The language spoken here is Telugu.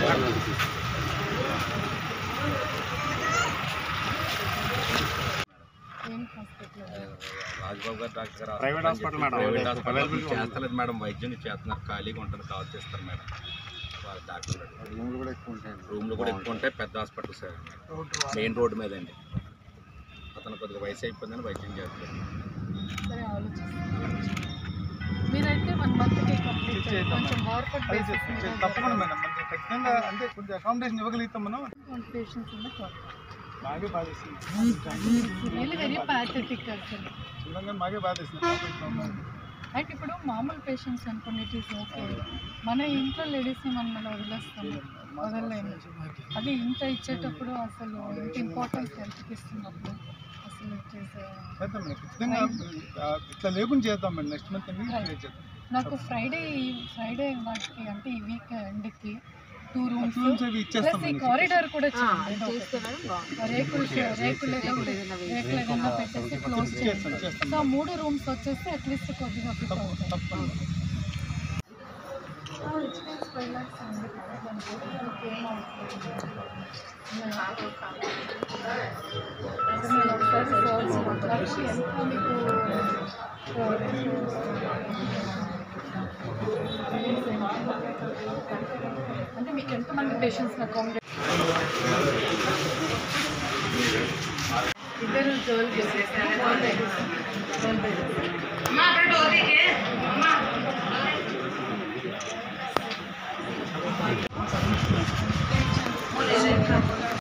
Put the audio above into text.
ఏం హాస్పిటల్ రాజబాబు గారు డాక్టర్ గారు private hospital madam. Private hospital available గా చేస్తలేదు మేడం వైద్యం చేస్తున్నారు ఖాళీగా ఉంటుంది కాల్ చేస్తారు మేడం వాళ్ళ డాక్టర్ రూమ్లు కూడా ఎక్కువ ఉంటాయి రూమ్లు కూడా ఎక్కువ ఉంటాయి పెద్ద హాస్పిటల్ సార్ మెయిన్ రోడ్డు మీద అండి అతను కొద్దిగా వయసు అయిపోయిందని వైద్యం చేస్తారు సరే ఆలోచిస్తాను మీరైతే వన్ మంత్కి కంప్లీట్ చేయండి కొంచెం మార్కెట్ బేసిస్ మీద తప్పకుండా మేడం మనకి ఖచ్చితంగా అంటే కొంచెం అకామిడేషన్ ఇవ్వగలుగుతాం మనం పేషెంట్స్ ఉన్న త్వరగా మాగే బాధేస్తుంది రియల్లీ వెరీ ప్యాథెటిక్ అసలు చూడంగా మాగే బాధేస్తుంది అంటే ఇప్పుడు మామూలు పేషెంట్స్ అనుకోండి ఇట్ ఈస్ ఓకే మన ఇంట్లో లేడీస్ని మనం మనం వదిలేస్తాం వదలలేము అది ఇంత ఇచ్చేటప్పుడు అసలు ఇంత ఇంపార్టెన్స్ హెల్త్కి ఇస్తున్నప్పుడు అసలు ఇట్ ఈస్ చేద్దాం మేడం ఖచ్చితంగా ఆ, ఇట్లా లేకుండా చేద్దాం మేడం నెక్స్ట్ మంత్ అన్ని క్రియేట్ చేద్దాం నాకు ఫ్రైడే ఫ్రైడే వాటికి అంటే ఈ వీక్ ఎండ్కి టూ రూమ్స్ రూమ్స్ అవి ఇచ్చేస్తాం ప్లస్ ఈ మేడం. కారిడార్ కూడా చేయండి రేకులు రేకులు రేకులు ఏదైనా పెట్టేసి క్లోజ్ చేస్తాం చేయండి చేస్తాం సో మూడు రూమ్స్ వచ్చేసి అట్లీస్ట్ కొద్దిగా ఫిట్ అవుతాయి తప్పకుండా అంటే మీకు ఎంతమంది పేషెంట్స్ అకామిడేట్ ఇద్దరు girl babies girl babies girl babies